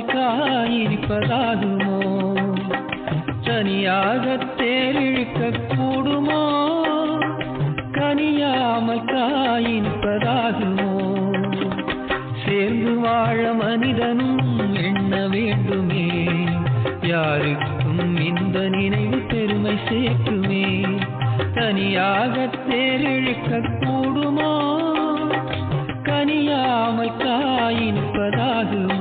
கனியாமல் காயிருப்பதாகுமோ தனியாக தேரிழுக்க கூடுமோ கனியாமல் காயிருப்பதாகுமோ சேர்ந்து வாழ மனிதனும் எண்ண வேண்டுமே யாருக்கும் இந்த நினைவு பெருமை சேர்க்குமே தனியாக தேரிழுக்க கூடுமோ கனியாமல் காயின்பதாகுமோ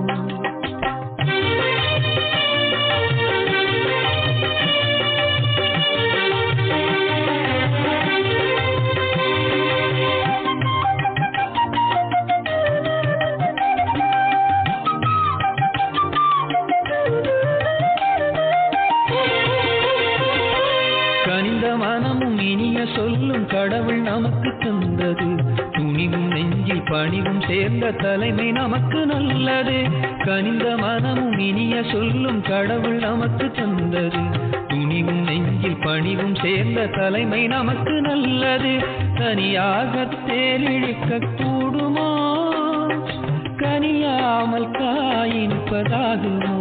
கனிந்த மனமும் இனிய சொல்லும் கடவுள் நமக்கு தந்தது துணிவும் நெஞ்சில் பணிவும் சேர்ந்த தலைமை நமக்கு நல்லது கனிந்த மனமும் இனிய சொல்லும் கடவுள் நமக்கு தந்தது துணிவும் நெஞ்சில் பணிவும் சேர்ந்த தலைமை நமக்கு நல்லது தனியாக தேரிழுக்க கூடுமோ கனியாமல் காயின்பதாகுமோ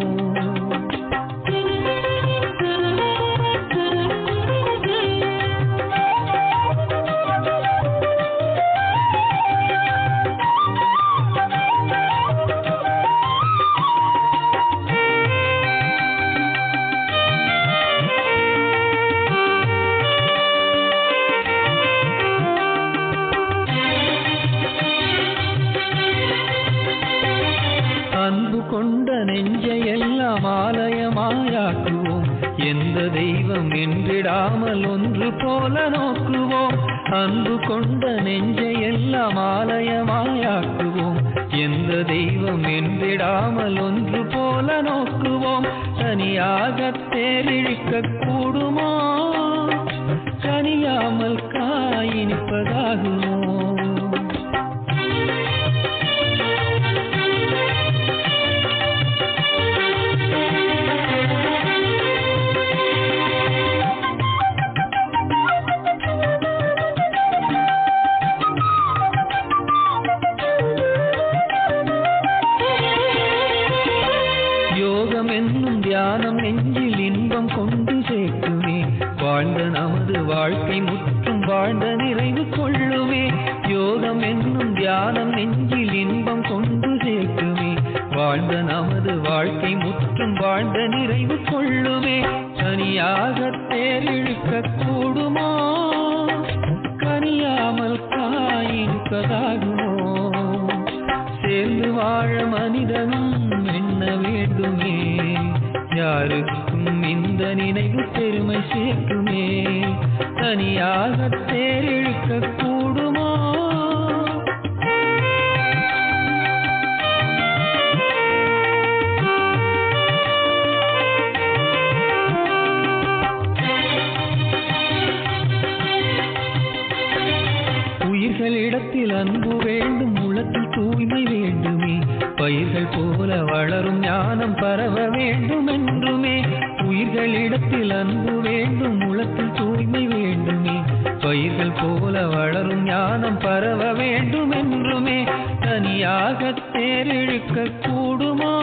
அன்பு கொண்ட நெஞ்சையெல்லாம் ஆலயமாயாக்குவோம் எந்த தெய்வம் என்றிடாமல் ஒன்று போல நோக்குவோம் அன்பு கொண்ட நெஞ்சையெல்லாம் ஆலயமாயாக்குவோம் எந்த தெய்வம் என்றிடாமல் ஒன்று போல நோக்குவோம் தனியாக தேரிழுக்க கூடுமோ கனியாமல் காயினிப்பதாகுமோ யோகம் என்னும் தியானம் நெஞ்சில் இன்பம் கொண்டு சேர்க்குமே வாழ்ந்த நமது வாழ்க்கை முற்றும் வாழ்ந்த நிறைவு கொள்ளுமே யோகம் என்னும் தியானம் நெஞ்சில் இன்பம் கொண்டு சேர்க்குமே வாழ்ந்த நமது வாழ்க்கை முற்றும் வாழ்ந்த நிறைவு கொள்ளுமே தனியாக தேரிழுக்க கூடுமோ கனியாமல் காயிருப்பதாகுமோ சேர்ந்து வாழ மனிதனும் எண்ண வேண்டுமே யாருக்கும் இந்த நினைவு பெருமை சேர்க்குமே தனியாக தேரிழுக்க கூடுமோ உயிர்களிடத்தில் அன்பு வேண்டும் உள்ளத்தில் தூய்மை வேண்டுமே பயிர்கள் போல வளரும் ஞானம் பரவ வேண்டும் என்றுமே உயிர்களிடத்தில் அன்பு வேண்டும் உள்ளத்தில் தூய்மை வேண்டுமே பயிர்கள் போல வளரும் ஞானம் பரவ வேண்டும் என்றுமே தனியாக தேரிழுக்க கூடுமோ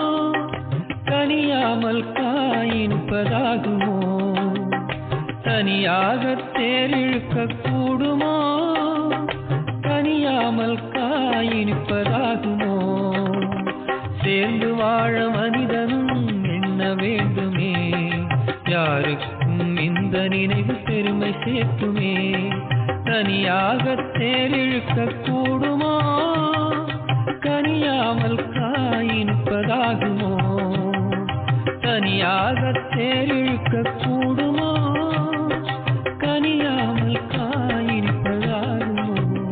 கனியாமல் காயின்பதாகுமோ தனியாக தேரிழுக்க கூடுமோ கனியாமல் காயினிப்பதாகுமோ சேர்ந்து வாழ மனிதனும் எண்ண வேண்டுமே யாருக்கும் இந்த நினைவு பெருமை சேர்க்குமே தனியாக தேரிழுக்க கூடுமோ கனியாமல் காயின்பதாகுமோ தனியாக தேரிழுக்க கூடுமோ கனியாமல் காயின்பதாகுமோ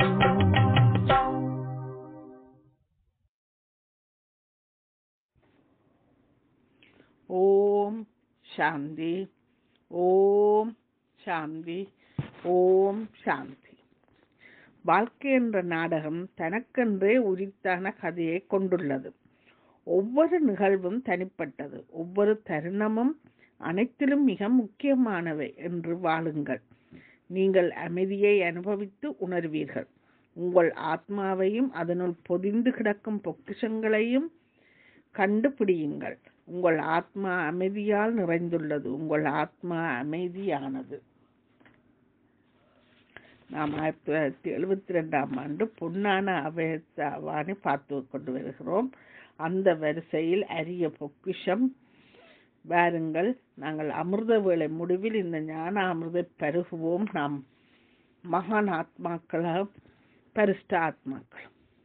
ஓம் சாந்தி ஓம் சாந்தி ஓம் சாந்தி வாழ்க்கை என்ற நாடகம் தனக்கென்றே உரித்தான கதையை கொண்டுள்ளது ஒவ்வொரு நிகழ்வும் தனிப்பட்டது ஒவ்வொரு தருணமும் அனைத்திலும் மிக முக்கியமானவை என்று வாழுங்கள் நீங்கள் அமைதியை அனுபவித்து உணர்வீர்கள் உங்கள் ஆத்மாவையும் அதனுள் பொதிந்து கிடக்கும் பொக்கிஷங்களையும் கண்டுபிடியுங்கள் உங்கள் ஆத்மா அமைதியால் நிறைந்துள்ளது உங்கள் ஆத்மா அமைதியானது நாம் ஆயிரத்தி தொள்ளாயிரத்தி எழுபத்தி ரெண்டாம் ஆண்டு பொன்னான அபயத்தாவானை பார்த்து கொண்டு வருகிறோம் அந்த வரிசையில் அரிய பொக்கிஷம் வாருங்கள் நாங்கள் அமிர்த வேளை முடிவில் இந்த ஞான அமிர்தை பருகுவோம் நாம் மகான் ஆத்மாக்களாக பரிஷ்ட ஆத்மாக்கள்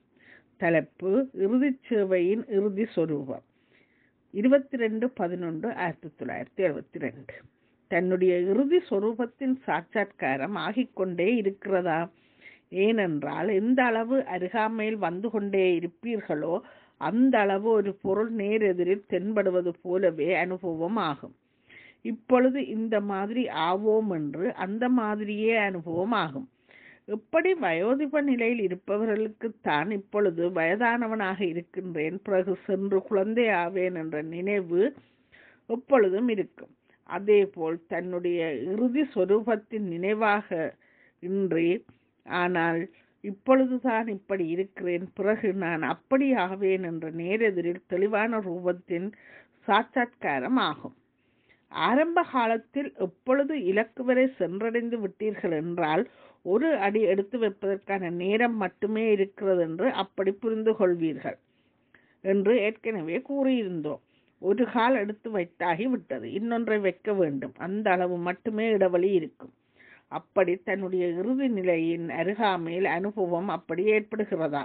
தலைப்பு இறுதி சேவையின் இறுதி சொரூபம் இருபத்தி ரெண்டு பதினொன்று ஆயிரத்தி தொள்ளாயிரத்தி எழுபத்தி ரெண்டு தன்னுடைய இறுதி சொரூபத்தின் சாட்சாத்காரம் ஆகிக்கொண்டே இருக்கிறதா ஏனென்றால் எந்த அளவு அருகாமையில் வந்து கொண்டே இருப்பீர்களோ அந்த அளவு ஒரு பொருள் நேரெதிரில் தென்படுவது போலவே அனுபவம் ஆகும் இப்பொழுது இந்த மாதிரி ஆவோம் என்று அந்த மாதிரியே அனுபவம் ஆகும் எப்படி வயோதிப நிலையில் இருப்பவர்களுக்குத்தான் இப்பொழுது வயதானவனாக இருக்கின்றேன் பிறகு சென்று குழந்தை ஆவேன் என்ற நினைவு எப்பொழுதும் இருக்கும் அதேபோல் தன்னுடைய இறுதி சொரூபத்தின் நினைவாக இன்றி ஆனால் இப்பொழுதுதான் இப்படி இருக்கிறேன் பிறகு நான் அப்படி ஆவேன் என்ற நேரெதிரில் தெளிவான ரூபத்தின் சாட்சாத்காரம் ஆகும் ஆரம்ப காலத்தில் எப்பொழுது இலக்கு வரை சென்றடைந்து விட்டீர்கள் என்றால் ஒரு அடி எடுத்து வைப்பதற்கான நேரம் மட்டுமே இருக்கிறது என்று அப்படி புரிந்து கொள்வீர்கள் என்று ஏற்கனவே கூறியிருந்தோம் ஒரு கால் எடுத்து வைத்தாகி விட்டது இன்னொன்றை வைக்க வேண்டும் அந்த அளவு மட்டுமே இடைவெளி இருக்கும் அப்படி தன்னுடைய இறுதி நிலையின் அருகாமையில் அனுபவம் அப்படி ஏற்படுகிறதா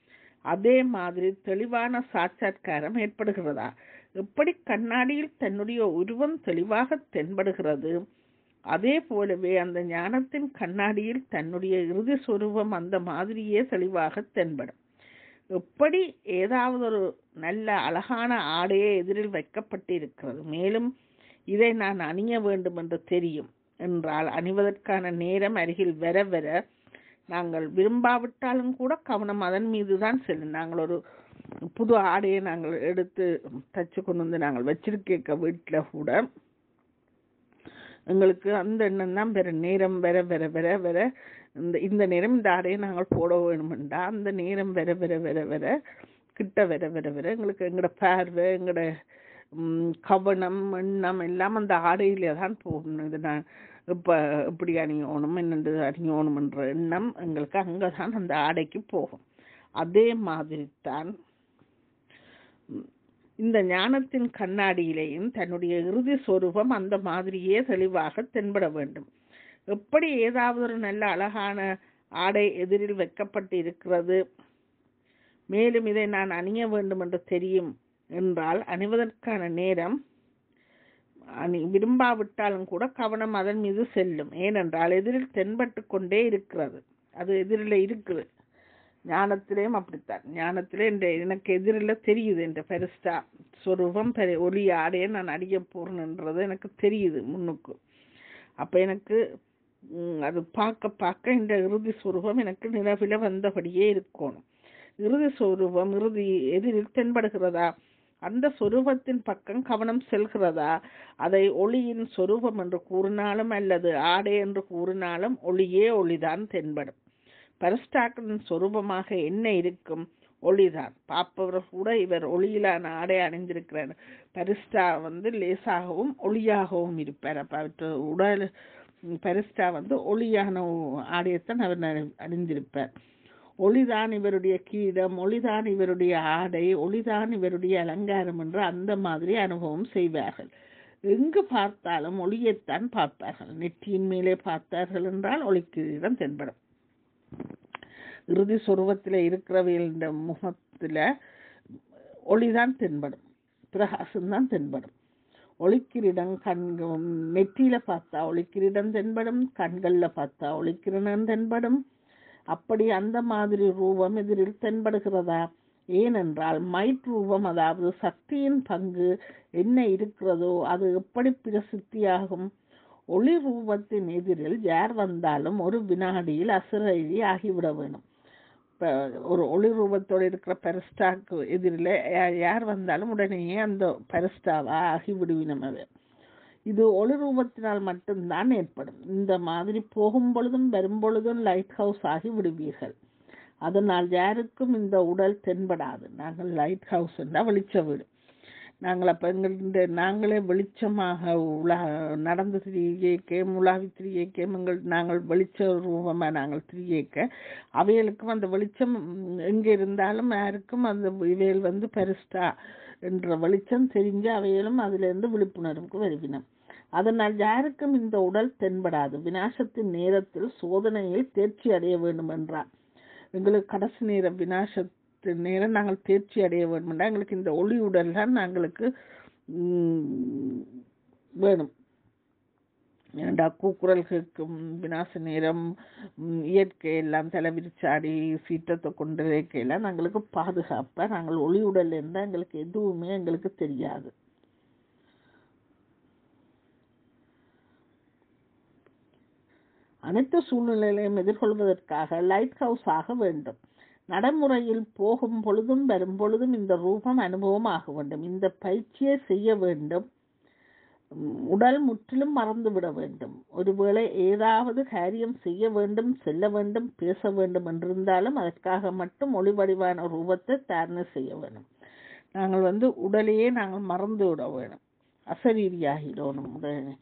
அதே மாதிரி தெளிவான சாட்சாத்காரம் ஏற்படுகிறதா எப்படி கண்ணாடியில் தன்னுடைய உருவம் தெளிவாக தென்படுகிறது அதே போலவே அந்த ஞானத்தின் கண்ணாடியில் தன்னுடைய இறுதி சுரூபம் அந்த மாதிரியே தெளிவாக தென்படும் எப்படி ஏதாவது ஒரு நல்ல அழகான ஆடையே எதிரில் வைக்கப்பட்டிருக்கிறது மேலும் இதை நான் அணிய வேண்டும் என்று தெரியும் என்றால் அணிவதற்கான நேரம் அருகில் வர வர நாங்கள் விரும்பாவிட்டாலும் கூட கவனம் அதன் மீது தான் செல்லும் நாங்கள் ஒரு புது ஆடையை நாங்கள் எடுத்து தச்சு கொண்டு வந்து நாங்கள் வச்சிருக்க வீட்டில் கூட எங்களுக்கு அந்த எண்ணம் தான் வேற நேரம் வர வர வர வர இந்த இந்த நேரம் இந்த ஆடையை நாங்கள் போட வேணுமெண்டா அந்த நேரம் வர வர வர வர கிட்ட வர வர வர எங்களுக்கு எங்களோட பார்வை எங்களோட கவனம் எண்ணம் எல்லாம் அந்த ஆடையிலே தான் போகணும் இது நான் இப்போ இப்படி அணியணும் என்னென்று அணியணும்ன்ற எண்ணம் எங்களுக்கு அங்கே தான் அந்த ஆடைக்கு போகும் அதே மாதிரி தான் இந்த ஞானத்தின் கண்ணாடியிலேயும் தன்னுடைய இறுதி சொரூபம் அந்த மாதிரியே தெளிவாக தென்பட வேண்டும் எப்படி ஏதாவது ஒரு நல்ல அழகான ஆடை எதிரில் வைக்கப்பட்டு இருக்கிறது மேலும் இதை நான் அணிய வேண்டும் என்று தெரியும் என்றால் அணிவதற்கான நேரம் அணி விரும்பாவிட்டாலும் கூட கவனம் அதன் மீது செல்லும் ஏனென்றால் எதிரில் தென்பட்டு கொண்டே இருக்கிறது அது எதிரில் இருக்குது ஞானத்திலேயும் அப்படித்தான் ஞானத்திலே இந்த எனக்கு எதிரில் தெரியுது என்ற பெருஸ்டா சொரூபம் பெரிய ஒளி ஆடையை நான் அடிக்க போறேன்ன்றது எனக்கு தெரியுது முன்னுக்கு அப்போ எனக்கு அது பார்க்க பார்க்க இந்த இறுதி சொரூபம் எனக்கு நிலவில் வந்தபடியே இருக்கணும் இறுதி சொரூபம் இறுதி எதிரில் தென்படுகிறதா அந்த சொரூபத்தின் பக்கம் கவனம் செல்கிறதா அதை ஒளியின் சொரூபம் என்று கூறினாலும் அல்லது ஆடை என்று கூறினாலும் ஒளியே ஒளிதான் தென்படும் பரஸ்டாக்களின் சொரூபமாக என்ன இருக்கும் ஒளிதான் பார்ப்பவர் கூட இவர் ஒளியிலான ஆடை அணிந்திருக்கிறார் பரிஸ்டா வந்து லேசாகவும் ஒளியாகவும் இருப்பார் அப்ப அவற்ற உடல் பரிஸ்டா வந்து ஒளியான ஆடையத்தான் அவர் அணிந்திருப்பார் ஒளிதான் இவருடைய கீடம் ஒளிதான் இவருடைய ஆடை ஒளிதான் இவருடைய அலங்காரம் என்று அந்த மாதிரி அனுபவம் செய்வார்கள் எங்கு பார்த்தாலும் ஒளியைத்தான் பார்ப்பார்கள் நெற்றியின் மேலே பார்த்தார்கள் என்றால் ஒளிக்கிரீடம் தென்படும் இறுதி சொருவத்தில் இருக்கிறவைகளின் முகத்தில் ஒளிதான் தென்படும் பிரகாசம்தான் தென்படும் ஒளிக்கிரீடம் கண் நெற்றியில பார்த்தா ஒளிக்கிரீடம் தென்படும் கண்கள்ல பார்த்தா ஒளிக்கிரீடம் தென்படும் அப்படி அந்த மாதிரி ரூபம் எதிரில் தென்படுகிறதா ஏனென்றால் மைட் ரூபம் அதாவது சக்தியின் பங்கு என்ன இருக்கிறதோ அது எப்படி பிரசித்தியாகும் ஒளி ரூபத்தின் எதிரில் யார் வந்தாலும் ஒரு வினாடியில் அசுரழி ஆகிவிட வேணும் இப்போ ஒரு ஒளி ரூபத்தோடு இருக்கிற பெரஸ்டாக்கு எதிரில் யார் வந்தாலும் உடனேயே அந்த பெரஸ்டாவா ஆகிவிடுவினம் அது இது ஒளி ரூபத்தினால் மட்டும்தான் ஏற்படும் இந்த மாதிரி போகும் பொழுதும் வரும் பொழுதும் லைட் ஹவுஸ் ஆகி விடுவீர்கள் அதனால் யாருக்கும் இந்த உடல் தென்படாது நாங்கள் லைட் ஹவுஸ் என்றால் வெளிச்ச வீடு நாங்கள் அப்போ எங்கள் நாங்களே வெளிச்சமாக உலா நடந்து திரியேக்க உலாவி திரியேக்க எங்கள் நாங்கள் வெளிச்ச ரூபமாக நாங்கள் திரியேக்க அவைகளுக்கும் அந்த வெளிச்சம் எங்கே இருந்தாலும் யாருக்கும் அந்த இவைகள் வந்து பெருஸ்டா என்ற வெளிச்சம் தெரிஞ்சு அவைகளும் அதிலிருந்து விழிப்புணர்வுக்கு வருவினம் அதனால் யாருக்கும் இந்த உடல் தென்படாது விநாசத்தின் நேரத்தில் சோதனையில் தேர்ச்சி அடைய வேண்டும் என்றார் எங்களுக்கு கடைசி நேரம் விநாசத்தின் நேரம் நாங்கள் தேர்ச்சி அடைய வேண்டும் என்றால் எங்களுக்கு இந்த ஒளி உடல் தான் நாங்களுக்கு ம், வேணும் ஏண்டா கூக்குரல் கேட்கும் விநாச நேரம் ம், இயற்கை எல்லாம் தலைவிரிச்சாடி சீற்றத்தை கொண்டு வைக்கையெல்லாம் நாங்களுக்கு பாதுகாப்பா நாங்கள் ஒளி உடல் இருந்தால் எங்களுக்கு எதுவுமே எங்களுக்கு தெரியாது அனைத்து சூழ்நிலைகளையும் எதிர்கொள்வதற்காக லைட் ஹவுஸ் ஆக வேண்டும் நடைமுறையில் போகும் பொழுதும் வரும் பொழுதும் இந்த ரூபம் அனுபவம் ஆக வேண்டும் இந்த பயிற்சியை செய்ய வேண்டும் உம், உடல் முற்றிலும் மறந்துவிட வேண்டும் ஒருவேளை ஏதாவது காரியம் செய்ய வேண்டும் செல்ல வேண்டும் பேச வேண்டும் என்றிருந்தாலும் அதற்காக மட்டும் ஒளிவடிவான ரூபத்தை தாரணை செய்ய வேண்டும் நாங்கள் வந்து உடலையே நாங்கள் மறந்து விட வேணும் அசரீரியாகிடணும் உடனே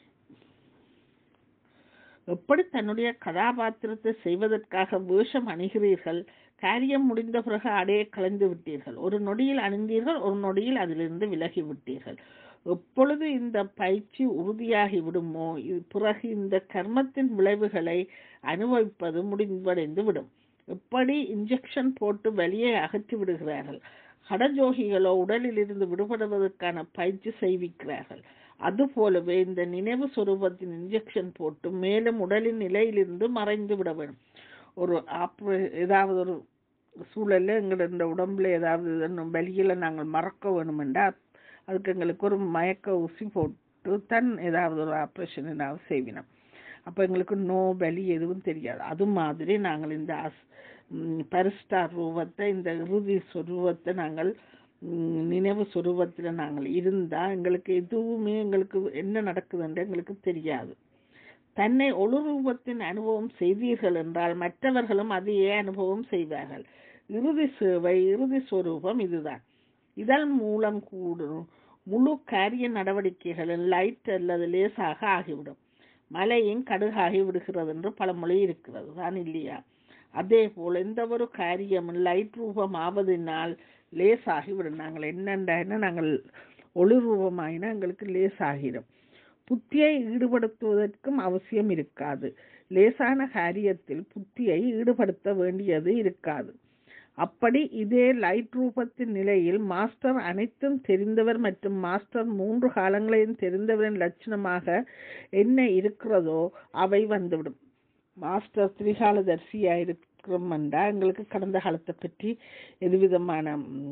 எப்படி தன்னுடைய கதாபாத்திரத்தை செய்வதற்காக வேஷம் அணிகிறீர்கள் காரியம் முடிந்த பிறகு அடையே கலைந்து விட்டீர்கள் ஒரு நொடியில் அணிந்தீர்கள் ஒரு நொடியில் அதிலிருந்து விலகி விட்டீர்கள் எப்பொழுது இந்த பயிற்சி உறுதியாகி விடுமோ இது பிறகு இந்த கர்மத்தின் விளைவுகளை அனுபவிப்பது முடிவடைந்து விடும் எப்படி இன்ஜெக்ஷன் போட்டு வெளியே அகற்றி விடுகிறார்கள் கடஜோகிகளோ உடலில் இருந்து விடுபடுவதற்கான பயிற்சி செய்விக்கிறார்கள் அதுபோலவே இந்த நினைவு சொரூபத்தின் இன்ஜெக்ஷன் போட்டு மேலும் உடலின் நிலையிலிருந்து மறைந்து விட வேண்டும் ஒரு ஆப்ரே ஏதாவது ஒரு சூழல்ல எங்களோட இந்த உடம்புல ஏதாவது இதன்னு வெளியில நாங்கள் மறக்க வேணுமெண்டா அதுக்கு எங்களுக்கு ஒரு மயக்க ஊசி போட்டு தான் ஏதாவது ஒரு ஆப்ரேஷன் ஏதாவது செய்வினோம் அப்போ எங்களுக்கு நோ வலி எதுவும் தெரியாது அது மாதிரி நாங்கள் இந்த அஸ் பரிஸ்டார் ரூபத்தை இந்த இறுதி சொரூபத்தை நாங்கள் ம், நினைவு சொரூபத்தில் நாங்கள் இருந்தால் எங்களுக்கு எதுவுமே எங்களுக்கு என்ன நடக்குதுன்னு எங்களுக்கு தெரியாது தன்னை ஒளு ரூபத்தின் அனுபவம் செய்தீர்கள் என்றால் மற்றவர்களும் அதையே அனுபவம் செய்வார்கள் இறுதி சேவை இறுதி சொரூபம் இதுதான் இதன் மூலம் கூடும் முழு காரிய நடவடிக்கைகளில் லைட் அல்லது லேசாக ஆகிவிடும் மலையும் கடுகாகி விடுகிறது என்று பழமொழி இருக்கிறது தான் இல்லையா அதே போல் எந்த ஒரு காரியமும் லைட் ரூபம் ஆவதினால் லேசாகிவிடும் நாங்கள் என்னென்ன நாங்கள் ஒளி ரூபமாயினா எங்களுக்கு லேசாகிடும் புத்தியை ஈடுபடுத்துவதற்கும் அவசியம் இருக்காது லேசான காரியத்தில் புத்தியை ஈடுபடுத்த வேண்டியது இருக்காது அப்படி இதே லைட் ரூபத்தின் நிலையில் மாஸ்டர் அனைத்தும் தெரிந்தவர் மற்றும் மாஸ்டர் மூன்று காலங்களையும் தெரிந்தவரின் லட்சணமாக என்ன இருக்கிறதோ அவை வந்துவிடும் மாஸ்டர் திரிகாலதர்சியா இருக்கிறோம்டா எங்களுக்கு கடந்த காலத்தை பற்றி எதுவிதமான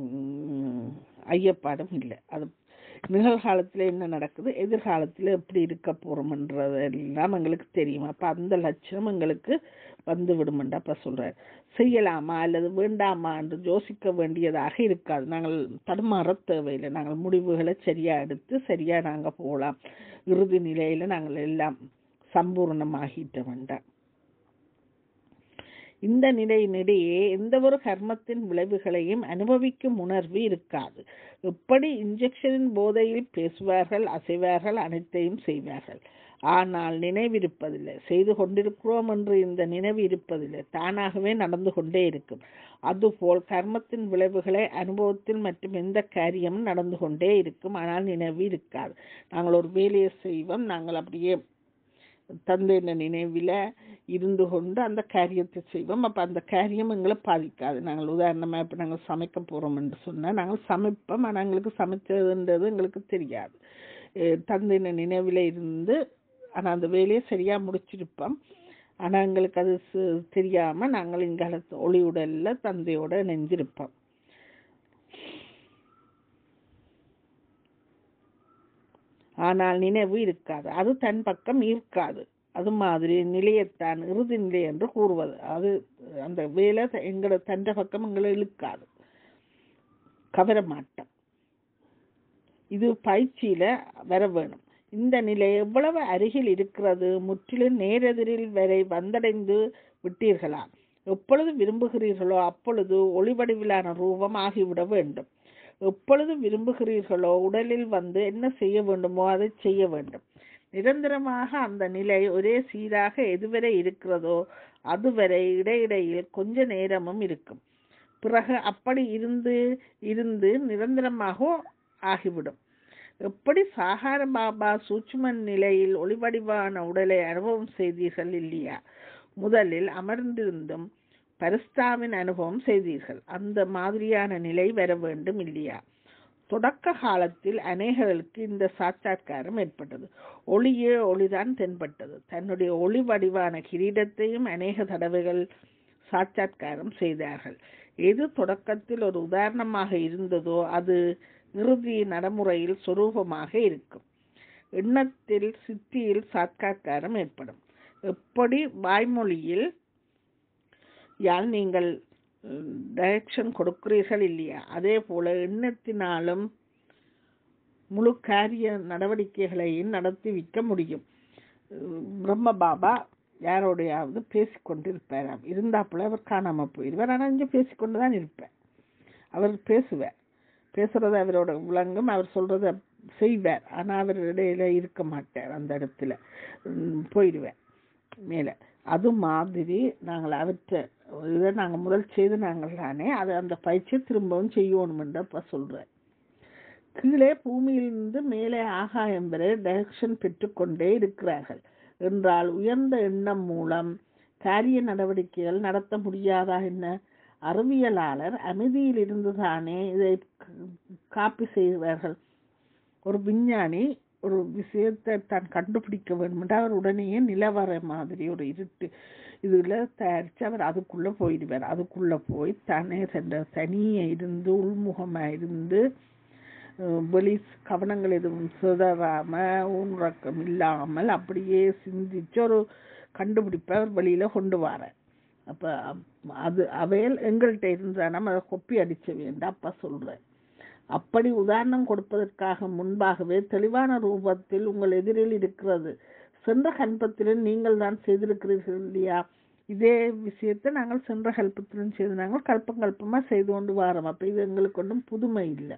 ம், ஐயப்பாடும் இல்லை அது நிகழ்காலத்தில் என்ன நடக்குது எதிர்காலத்தில் எப்படி இருக்க போகிறோம்ன்றதெல்லாம் எங்களுக்கு தெரியும் அப்போ அந்த லட்சணம் எங்களுக்கு வந்து விடுமெண்டா அப்போ சொல்கிறார் செய்யலாமா அல்லது வேண்டாமா என்று யோசிக்க வேண்டியதாக இருக்காது நாங்கள் தடுமாற தேவையில்லை நாங்கள் முடிவுகளை சரியாக எடுத்து சரியாக நாங்கள் போகலாம் இறுதி நிலையில் நாங்கள் எல்லாம் சம்பூர்ணமாகிட்ட வேண்டாம் இந்த நிலையினிடையே எந்த ஒரு கர்மத்தின் விளைவுகளையும் அனுபவிக்கும் உணர்வு இருக்காது எப்படி இன்ஜெக்ஷனின் போதையில் பேசுவார்கள் அசைவார்கள் அனைத்தையும் செய்வார்கள் ஆனால் நினைவிருப்பதில்லை செய்து கொண்டிருக்கிறோம் என்று இந்த நினைவு இருப்பதில்லை தானாகவே நடந்து கொண்டே இருக்கும் அதுபோல் கர்மத்தின் விளைவுகளை அனுபவத்தில் மற்றும் எந்த காரியமும் நடந்து கொண்டே இருக்கும் ஆனால் நினைவு இருக்காது நாங்கள் ஒரு வேலையை செய்வோம் நாங்கள் அப்படியே தந்தையின் நினைவில் இருந்து கொண்டு அந்த காரியத்தை செய்வோம் அப்போ அந்த காரியம் எங்களை பாதிக்காது நாங்கள் உதாரணமாக இப்போ நாங்கள் சமைக்க போகிறோம் என்று சொன்னால் நாங்கள் சமைப்போம் ஆனால் எங்களுக்கு சமைச்சதுன்றது எங்களுக்கு தெரியாது அஹ் தந்தையின் நினைவில் இருந்து ஆனால் அந்த வேலையை சரியாக முடிச்சிருப்போம் ஆனால் எங்களுக்கு அது சு- தெரியாம நாங்கள் இங்காலத்து ஒளி உடல்ல தந்தையோட இணைஞ்சிருப்போம் ஆனால் நினைவு இருக்காது அது தன் பக்கம் ஈர்க்காது அது மாதிரி நிலையத்தான் இறுதி நிலை என்று கூறுவது அது அந்த வேலை த- எங்களோட தண்ட பக்கம் எங்களை இழுக்காது கவர மாட்டோம் இது பயிற்சியில வர வேணும் இந்த நிலை எவ்வளவு அருகில் இருக்கிறது முற்றிலும் நேரெதிரில் வரை வந்தடைந்து விட்டீர்களா எப்பொழுது விரும்புகிறீர்களோ அப்பொழுது ஒளிவடிவிலான ரூபம் ஆகிவிட வேண்டும் எப்பொழுது விரும்புகிறீர்களோ உடலில் வந்து என்ன செய்ய வேண்டுமோ அதை செய்ய வேண்டும் நிரந்தரமாக அந்த நிலை ஒரே சீராக எதுவரை இருக்கிறதோ அதுவரை இடையிடையில் கொஞ்ச நேரமும் இருக்கும் பிறகு அப்படி இருந்து இருந்து நிரந்தரமாக ஆகிவிடும் எப்படி சாகார பாபா சூட்சும நிலையில் ஒளிவடிவான உடலை அனுபவம் செய்தீர்கள் இல்லையா முதலில் அமர்ந்திருந்தும் பரிஸ்தாவின் அனுபவம் செய்தீர்கள் அந்த மாதிரியான நிலை வர வேண்டும் இல்லையா தொடக்க காலத்தில் அநேகர்களுக்கு இந்த சாட்சாத்காரம் ஏற்பட்டது ஒளியே ஒளிதான் தென்பட்டது தன்னுடைய ஒளி வடிவான கிரீடத்தையும் அநேக தடவைகள் சாட்சாத்காரம் செய்தார்கள் எது தொடக்கத்தில் ஒரு உதாரணமாக இருந்ததோ அது இறுதி நடைமுறையில் சொரூபமாக இருக்கும் எண்ணத்தில் சித்தியில் சாட்சாத்காரம் ஏற்படும் எப்படி வாய்மொழியில் யால் நீங்கள் டைரக்ஷன் கொடுக்கிறீர்கள் இல்லையா அதே போல எண்ணத்தினாலும் முழு காரிய நடவடிக்கைகளையும் நடத்தி வைக்க முடியும் பிரம்ம பாபா யாரோடையாவது பேசிக்கொண்டு இருப்பாராம் இருந்தாப்புல அவர் காணாம போயிடுவார் ஆனால் இங்கே பேசிக்கொண்டு தான் இருப்பார் அவர் பேசுவார் பேசுறது அவரோட விளங்கும் அவர் சொல்றத செய்வார் ஆனால் அவர் இடையில இருக்க மாட்டார் அந்த இடத்துல உம், போயிடுவார் மேலே அது மாதிரி நாங்கள் அவற்றை இதை நாங்கள் முதல் செய்து நாங்கள் தானே அதை அந்த பயிற்சியை திரும்பவும் செய்யணுமென்று அப்போ சொல்கிறேன் கீழே பூமியிலிருந்து மேலே ஆகாயம் வரை டைரக்ஷன் பெற்றுக்கொண்டே இருக்கிறார்கள் என்றால் உயர்ந்த எண்ணம் மூலம் காரிய நடவடிக்கைகள் நடத்த முடியாதா என்ன அறிவியலாளர் அமைதியில் இருந்துதானே இதை காப்பி செய்கிறார்கள் ஒரு விஞ்ஞானி ஒரு விஷயத்தை தான் கண்டுபிடிக்க வேண்டும் அவர் உடனேயே நிலவர மாதிரி ஒரு இருட்டு இதுல தயாரிச்சு அவர் அதுக்குள்ள போயிடுவார் அதுக்குள்ள போய் தானே சென்ற தனியே இருந்து உள்முகமா இருந்து அஹ், வெளி கவனங்கள் எதுவும் சிதறாம ஊன்றக்கம் இல்லாமல் அப்படியே சிந்திச்சு ஒரு கண்டுபிடிப்பை அவர் வெளியில கொண்டு வர அப்ப அப்- அது அவையில் எங்கள்கிட்ட இருந்தா நம்ம அதை கொப்பி அடிச்ச வேண்டாம் அப்ப சொல்றேன் அப்படி உதாரணம் கொடுப்பதற்காக முன்பாகவே தெளிவான ரூபத்தில் உங்கள் எதிரில் இருக்கிறது சென்ற கல்பத்திலும் நீங்கள் தான் செய்திருக்கிறீர்கள் இல்லையா இதே விஷயத்தை நாங்கள் சென்ற கல்பத்திலும் செய்து நாங்கள் கல்பம் கல்பமா செய்து கொண்டு வாரோம் அப்ப இது எங்களுக்கு ஒன்றும் புதுமை இல்லை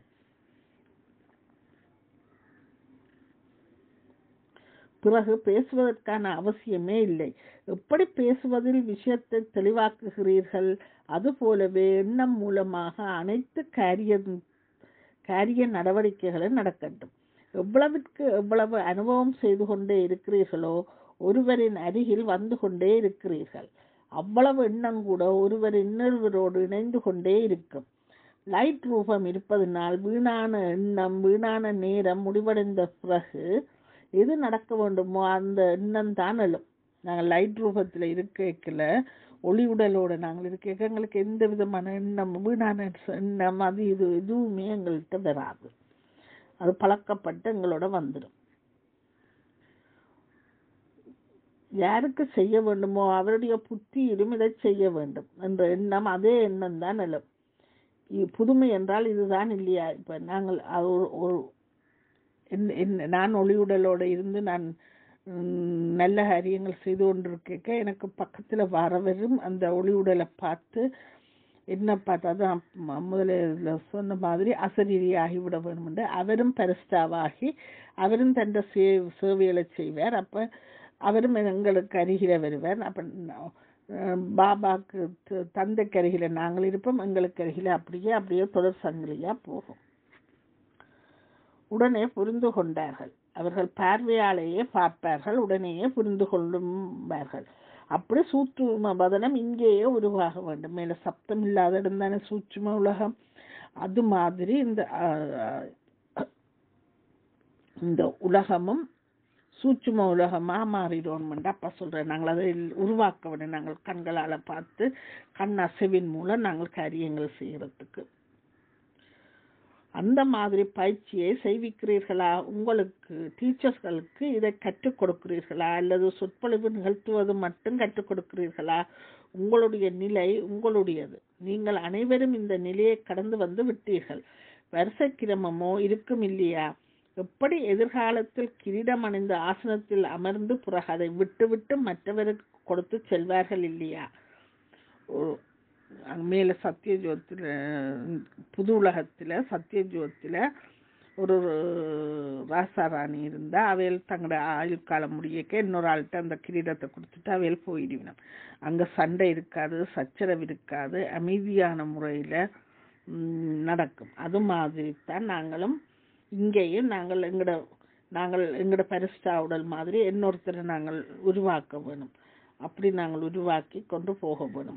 பிறகு பேசுவதற்கான அவசியமே இல்லை எப்படி பேசுவதில் விஷயத்தை தெளிவாக்குகிறீர்கள் அதுபோலவே எண்ணம் மூலமாக அனைத்து காரிய காரிய நடவடிக்கைகளும் நடக்கட்டும் எவ்வளவிற்கு எவ்வளவு அனுபவம் செய்து கொண்டே இருக்கிறீர்களோ ஒருவரின் அருகில் வந்து கொண்டே இருக்கிறீர்கள் அவ்வளவு எண்ணம் கூட ஒருவர் இன்னொருவரோடு இணைந்து கொண்டே இருக்கும் லைட் ரூபம் இருப்பதனால் வீணான எண்ணம் வீணான நேரம் முடிவடைந்த பிறகு எது நடக்க வேண்டுமோ அந்த எண்ணம் தான் எழும் நாங்கள் லைட் ரூபத்தில் இருக்கல ஒளி உடலோட நாங்கள் இருக்க எங்களுக்கு எந்த விதமான எண்ணம் வீணான எண்ணம் அது இது எதுவுமே எங்கள்கிட்ட வராது அது பழக்கப்பட்டு எங்களோட வந்துடும் யாருக்கு செய்ய வேண்டுமோ அவருடைய புத்தியிலும் இதை செய்ய வேண்டும் என்ற எண்ணம் அதே எண்ணம் தான் எழும் இ- புதுமை என்றால் இதுதான் இல்லையா இப்ப நாங்கள் அது ஒரு ஒரு என்ன- என்ன- நான் ஒளியுடலோட இருந்து நான் ம், நல்ல காரியங்கள் செய்து கொண்டிருக்க எனக்கு பக்கத்துல வரவரும் அந்த ஒளியுடலை பார்த்து என்ன பார்த்து அதான் ம- முதல்ல சொன்ன மாதிரி அசரீரி ஆகிவிட வேண்டும் என்று அவரும் பரிஸ்டாவாகி அவரும் தன் சே சேவைகளை செய்வார் அப்ப அவரும் எங்களுக்கு அருகில வருவார் அப்ப ந- அஹ் பாபாக்கு த- தந்தைக்கு அருகில நாங்கள் இருப்போம் எங்களுக்கு அருகில அப்படியே அப்படியே தொடர் சங்கிலியா போகும் உடனே புரிந்து கொண்டார்கள் அவர்கள் பார்வையாலேயே பார்ப்பார்கள் உடனேயே புரிந்து கொள்ளும்பார்கள் அப்படி சூட்சும பதனம் இங்கேயே உருவாக வேண்டும் மேல சப்தம் இல்லாத இடம் தானே சூட்சும உலகம் அது மாதிரி இந்த ஆஹ், இந்த உலகமும் சூட்சும உலகமா மாறிடுவோம் அப்பா சொல்றேன் நாங்கள் அதை உருவாக்க வேண்டும் நாங்கள் கண்களால பார்த்து கண் அசைவின் மூலம் நாங்கள் காரியங்கள் செய்யறதுக்கு அந்த மாதிரி பயிற்சியை செய்விக்கிறீர்களா உங்களுக்கு டீச்சர்ஸ்களுக்கு இதை கற்றுக் கொடுக்கிறீர்களா அல்லது சொற்பொழிவு நிகழ்த்துவது மட்டும் கற்றுக் கொடுக்கிறீர்களா உங்களுடைய நிலை உங்களுடையது நீங்கள் அனைவரும் இந்த நிலையை கடந்து வந்து விட்டீர்கள் வருஷ கிரமமோ இருக்கும் இல்லையா எப்படி எதிர்காலத்தில் கிரீடம் அணிந்த ஆசனத்தில் அமர்ந்து பிறகு அதை விட்டுவிட்டு மற்றவருக்கு கொடுத்து செல்வார்கள் இல்லையா ஒரு- அங்க மேல சத்தியஜோத்தில் புது உலகத்துல சத்தியஜோத்தில் ஒரு ராசாராணி இருந்தா அவையில் தங்களோட ஆயுள் காலம் முடியக்க இன்னொரு ஆள்கிட்ட அந்த கிரீடத்தை கொடுத்துட்டு அவையில் போயிடுவினோம் அங்க சண்டை இருக்காது சச்சரவு இருக்காது அமைதியான முறையில ம், நடக்கும் அது மாதிரி தான் நாங்களும் இங்கேயும் நாங்கள் எங்கட நாங்கள் எங்கட பரிஸ்டா உடல் மாதிரி இன்னொருத்தரை நாங்கள் உருவாக்க வேணும் அப்படி நாங்கள் உருவாக்கி கொண்டு போக வேணும்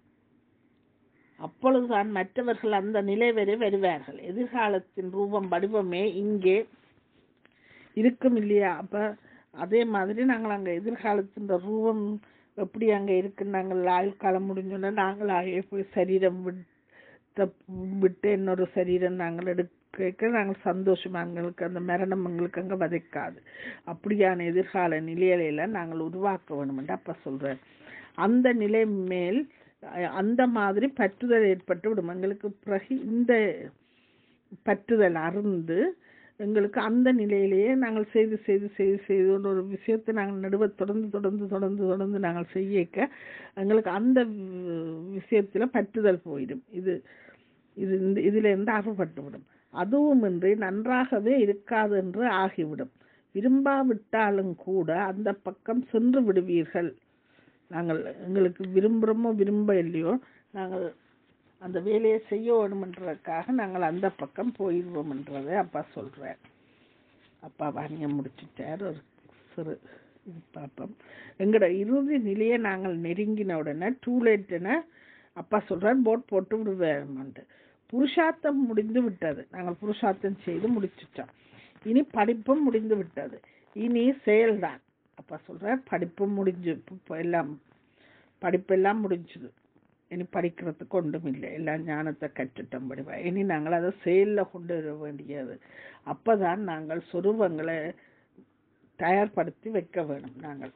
அப்பொழுதுதான் மற்றவர்கள் அந்த நிலை வரை வருவார்கள் எதிர்காலத்தின் ரூபம் வடிவமே இங்கே இருக்கும் இல்லையா அப்ப அதே மாதிரி நாங்கள் அங்க எதிர்காலத்தின் ரூபம் எப்படி அங்க இருக்கு நாங்கள் ஆயுள் காலம் முடிஞ்சோன்னா நாங்களாகவே போய் சரீரம் விட்ட விட்டு இன்னொரு சரீரம் நாங்கள் எடுக்க நாங்கள் சந்தோஷமா எங்களுக்கு அந்த மரணம் எங்களுக்கு அங்க வதைக்காது அப்படியான எதிர்கால நிலையில நாங்கள் உருவாக்க வேணும்னு அப்ப சொல்றேன் அந்த நிலை மேல் அஹ், அந்த மாதிரி பற்றுதல் ஏற்பட்டு விடும் எங்களுக்கு பிறகு இந்த பற்றுதல் அருந்து எங்களுக்கு அந்த நிலையிலேயே நாங்கள் செய்து செய்து செய்து செய்து ஒரு ஒரு விஷயத்தை நாங்கள் நடுவ தொடர்ந்து தொடர்ந்து தொடர்ந்து தொடர்ந்து நாங்கள் செய்யக்க எங்களுக்கு அந்த வி- விஷயத்துல பற்றுதல் போயிடும் இது இது இந்த இதுல இருந்து அறுபட்டு விடும் அதுவும் இன்றி நன்றாகவே இருக்காது என்று ஆகிவிடும் விரும்பாவிட்டாலும் கூட அந்த பக்கம் சென்று விடுவீர்கள் நாங்கள் எங்களுக்கு விரும்புகிறோமோ விரும்ப இல்லையோ நாங்கள் அந்த வேலையை செய்ய வேணுமென்றதுக்காக நாங்கள் அந்த பக்கம் போயிடுவோம்ன்றதை அப்பா சொல்றார் அப்பா வாணியம் முடிச்சுட்டார் ஒரு சிறு இது பார்ப்போம் எங்களோட இறுதி நிலையை நாங்கள் நெருங்கின உடனே டூ லேட்டுன்னு அப்பா சொல்றார் போட் போட்டு விடுவேன்ட்டு புருஷார்த்தம் முடிந்து விட்டது நாங்கள் புருஷார்த்தம் செய்து முடிச்சிட்டோம் இனி படிப்பும் முடிந்து விட்டது இனி செயல்தான் அப்பா சொல்றார் படிப்பும் முடிஞ்சு இப்ப எல்லாம் படிப்பெல்லாம் முடிஞ்சுது இனி படிக்கிறதுக்கு ஒன்றும் இல்லை எல்லாம் ஞானத்தை கற்றுட்டோம் படிவா இனி நாங்கள் அதை செயல்ல கொண்டு வர வேண்டியது அப்பதான் நாங்கள் சொரூபங்களை தயார்படுத்தி வைக்க வேணும் நாங்கள்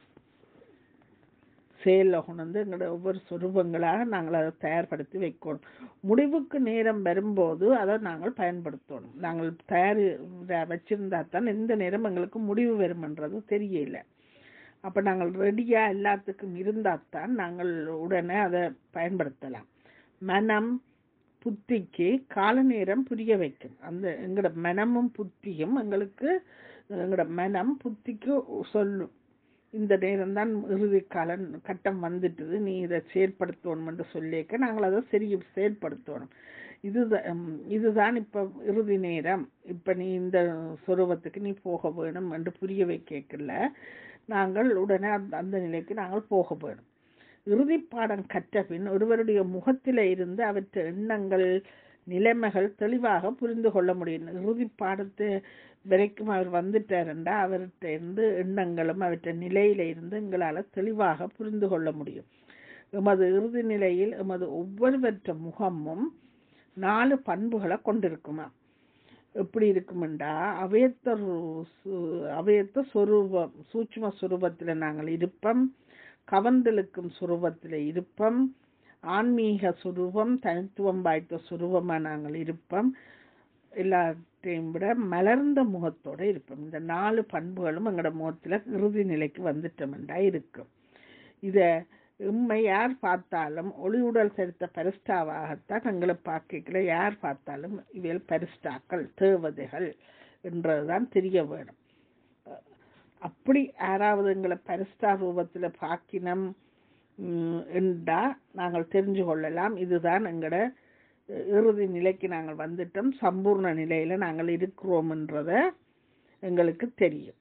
செயல்ல கொண்டு வந்து எங்களோட ஒவ்வொரு சொரூபங்களாக நாங்கள் அதை தயார்படுத்தி வைக்கணும் முடிவுக்கு நேரம் வரும்போது அதை நாங்கள் பயன்படுத்தணும் நாங்கள் தயார் வச்சிருந்தா தான் எந்த நேரம் எங்களுக்கு முடிவு வரும்ன்றது தெரியல அப்ப நாங்கள் ரெடியா எல்லாத்துக்கும் இருந்தாத்தான் நாங்கள் உடனே அதை பயன்படுத்தலாம் மனம் புத்திக்கு கால நேரம் புரிய வைக்கும் அந்த எங்களோட மனமும் புத்தியும் எங்களுக்கு எங்களோட மனம் புத்திக்கு சொல்லும் இந்த நேரம் தான் இறுதி காலம் கட்டம் வந்துட்டுது நீ இதை செயற்படுத்தணும் என்று சொல்லிக்க நாங்கள் அதை சரி செயற்படுத்தணும் இதுதான் உம், இதுதான் இப்ப இறுதி நேரம் இப்ப நீ இந்த சொருவத்துக்கு நீ போக வேணும் என்று புரிய வைக்கல நாங்கள் உடனே அந்த அந்த நிலைக்கு நாங்கள் போக வேணும் இறுதி பாடம் கற்ற பின் ஒருவருடைய முகத்தில இருந்து அவற்றை எண்ணங்கள் நிலைமைகள் தெளிவாக புரிந்து கொள்ள முடியும் இறுதி பாடத்து வரைக்கும் அவர் வந்துட்டாருண்டா அவர்கிட்ட இருந்து எண்ணங்களும் அவற்றை நிலையில இருந்து எங்களால தெளிவாக புரிந்து கொள்ள முடியும் எமது இறுதி நிலையில் எமது ஒவ்வொருவற்ற முகமும் நாலு பண்புகளை கொண்டிருக்குமா எப்படி இருக்குமெண்டா அவையத்த ரு- சு- அவையத்த சொரூபம் சூட்சும சுரூபத்தில் நாங்கள் இருப்போம் கவர்ந்தெழுக்கும் சுரூபத்தில் இருப்போம் ஆன்மீக சுரூபம் தனித்துவம் வாய்த்த சுரூபமா நாங்கள் இருப்போம் எல்லாத்தையும் விட மலர்ந்த முகத்தோட இருப்போம் இந்த நாலு பண்புகளும் எங்களோட முகத்துல இறுதி நிலைக்கு வந்துட்டோம்டா இருக்கும் இத உண்மை யார் பார்த்தாலும் ஒளியுடல் செலுத்த பரிஸ்டாவாகத்தான் எங்களை பார்க்கல யார் பார்த்தாலும் இவைகள் பரிஸ்டாக்கள் தேவதைகள் என்றதுதான் தெரிய வேணும் அஹ் அப்படி யாராவது எங்களை பரிஸ்டா ரூபத்துல பாக்கினம் உம், என்றா நாங்கள் தெரிஞ்சு கொள்ளலாம் இதுதான் எங்களோட அஹ், இறுதி நிலைக்கு நாங்கள் வந்துட்டோம் சம்பூர்ண நிலையில நாங்கள் இருக்கிறோம்ன்றத எங்களுக்கு தெரியும்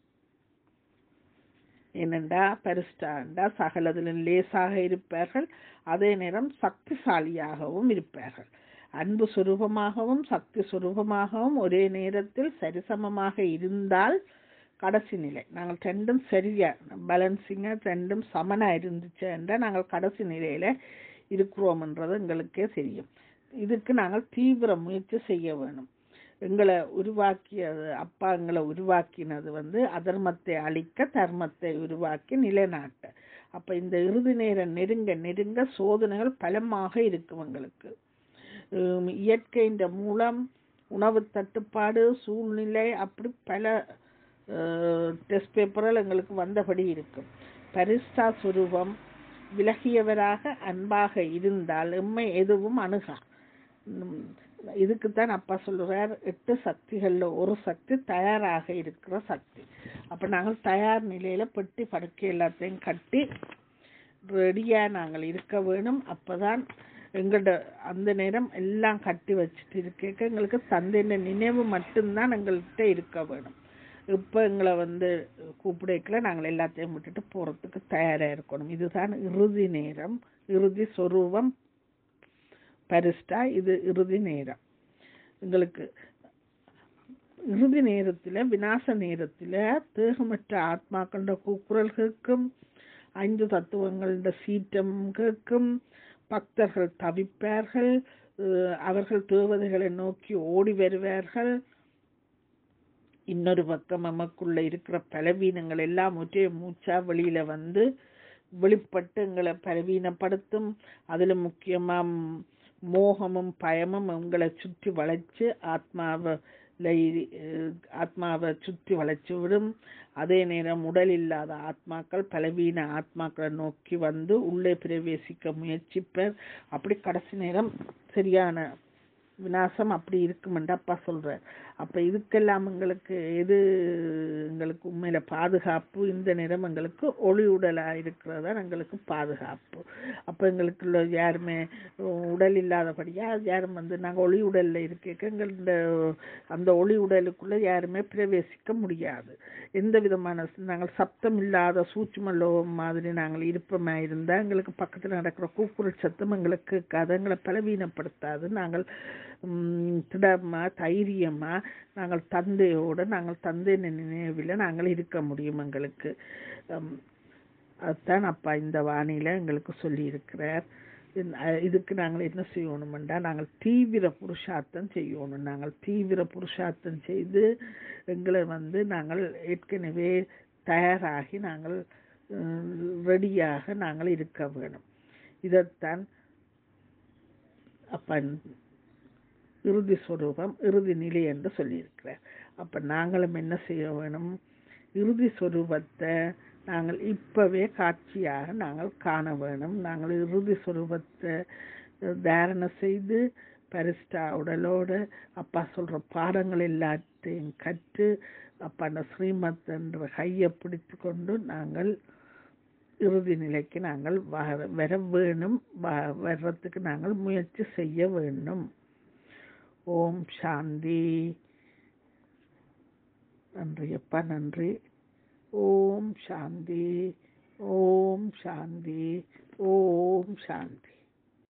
ஏனென்றா பரிஸ்டாண்டா சகலதிலும் லேசாக இருப்பார்கள் அதே நேரம் சக்திசாலியாகவும் இருப்பார்கள் அன்பு சுரூபமாகவும் சக்தி சுரூபமாகவும் ஒரே நேரத்தில் சரிசமமாக இருந்தால் கடைசி நிலை நாங்கள் ரெண்டும் சரியா பேலன்சிங்கா ரெண்டும் சமனா இருந்துச்சு என்றால் நாங்கள் கடைசி நிலையில இருக்கிறோம்ன்றது எங்களுக்கே தெரியும் இதுக்கு நாங்கள் தீவிர முயற்சி செய்ய வேணும் எங்களை உருவாக்கியது அப்பா எங்களை உருவாக்கினது வந்து அதர்மத்தை அழிக்க தர்மத்தை உருவாக்கி நிலைநாட்ட அப்ப இந்த இறுதி நேரம் நெருங்க நெருங்க சோதனைகள் பலமாக இருக்கும் எங்களுக்கு ஹம் இயற்கையின் மூலம் உணவு தட்டுப்பாடு சூழ்நிலை அப்படி பல டெஸ்ட் பேப்பர்கள் எங்களுக்கு வந்தபடி இருக்கும் பரிஸ்தா சுரூபம் விலகியவராக அன்பாக இருந்தால் எம்மை எதுவும் அணுகா உம், இதுக்குத்தான் அப்பா சொல்லுறார் எட்டு சக்திகள்ல ஒரு சக்தி தயாராக இருக்கிற சக்தி அப்ப நாங்கள் தயார் நிலையில பெட்டி படுக்கை எல்லாத்தையும் கட்டி ரெடியா நாங்கள் இருக்க வேணும் அப்பதான் எங்கள்ட அந்த நேரம் எல்லாம் கட்டி வச்சுட்டு இருக்க எங்களுக்கு தந்தையின் நினைவு மட்டும்தான் எங்கள்கிட்ட இருக்க வேணும் இப்ப எங்களை வந்து கூப்பிடக்கல நாங்கள் எல்லாத்தையும் விட்டுட்டு போறதுக்கு தயாரா இருக்கணும் இதுதான் இறுதி நேரம் இறுதி சொரூபம் பரிஸ்டா இது இறுதி நேரம் எங்களுக்கு இறுதி நேரத்துல விநாச நேரத்துல தேகமற்ற ஆத்மாக்களோட கூக்குரல்களுக்கும் ஐந்து தத்துவங்களோட சீற்றம் கேட்கும் பக்தர்கள் தவிப்பார்கள் அஹ் அவர்கள் தேவதைகளை நோக்கி ஓடி வருவார்கள் இன்னொரு பக்கம் நமக்குள்ள இருக்கிற பலவீனங்கள் எல்லாம் ஒற்றை மூச்சா வெளியில வந்து வெளிப்பட்டு எங்களை பலவீனப்படுத்தும் அதுல முக்கியமா ம், மோகமும் பயமும் எங்களை சுற்றி வளைச்சு ஆத்மாவை ஆத்மாவை சுற்றி வளைச்சு விடும் அதே நேரம் உடல் இல்லாத ஆத்மாக்கள் பலவீன ஆத்மாக்களை நோக்கி வந்து உள்ளே பிரவேசிக்க முயற்சிப்பர் அப்படி கடைசி நேரம் சரியான விநாசம் அப்படி இருக்குமென்று அப்பா சொல்றார் அப்ப இதுக்கெல்லாம் எங்களுக்கு எது எங்களுக்கு உண்மையில பாதுகாப்பு இந்த நேரம் எங்களுக்கு ஒளி உடலா இருக்கிறது தான் எங்களுக்கு பாதுகாப்பு அப்ப எங்களுக்குள்ள யாருமே உடல் இல்லாதபடியா யாரும் வந்து நாங்க ஒளி உடல்ல இருக்க எங்களோட அந்த ஒளி உடலுக்குள்ள யாருமே பிரவேசிக்க முடியாது எந்த விதமான நாங்கள் சப்தம் இல்லாத சூட்சும லோகம் மாதிரி நாங்கள் இருப்பமா இருந்தா எங்களுக்கு பக்கத்துல நடக்கிற கூக்குரல் சத்தம் எங்களுக்கு கேட்காது எங்களை பலவீனப்படுத்தாது நாங்கள் உம், திடமா தைரியமா நாங்கள் தந்தையோட நாங்கள் தந்தை நினைவில் நாங்கள் இருக்க முடியும் எங்களுக்கு உம், அதுதான் அப்பா இந்த வாணியில எங்களுக்கு சொல்லி இருக்கிறார் இதுக்கு நாங்கள் என்ன செய்யணுமெண்டா நாங்கள் தீவிர புருஷார்த்தம் செய்யணும் நாங்கள் தீவிர புருஷார்த்தம் செய்து எங்களை வந்து நாங்கள் ஏற்கனவே தயாராகி நாங்கள் ரெடியாக நாங்கள் இருக்க வேணும் இதைத்தான் அப்ப இறுதி ஸ்வரூபம் இறுதி நிலை என்று சொல்லியிருக்கிறார் அப்ப நாங்களும் என்ன செய்ய வேணும் இறுதி ஸ்வரூபத்தை நாங்கள் இப்பவே காட்சியாக நாங்கள் காண வேணும் நாங்கள் இறுதி ஸ்வரூபத்தை தாரணை செய்து பரிஸ்டா உடலோடு அப்பா சொல்ற பாடங்கள் எல்லாத்தையும் கற்று அப்பா அந்த ஸ்ரீமத் என்ற கையை பிடித்து கொண்டு நாங்கள் இறுதி நிலைக்கு நாங்கள் வர வர வேணும் வ- வர்றதுக்கு நாங்கள் முயற்சி செய்ய வேண்டும் ஓம் சாந்தி நன்றி அப்பா நன்றி ஓம் சாந்தி ஓம் சாந்தி ஓம் சாந்தி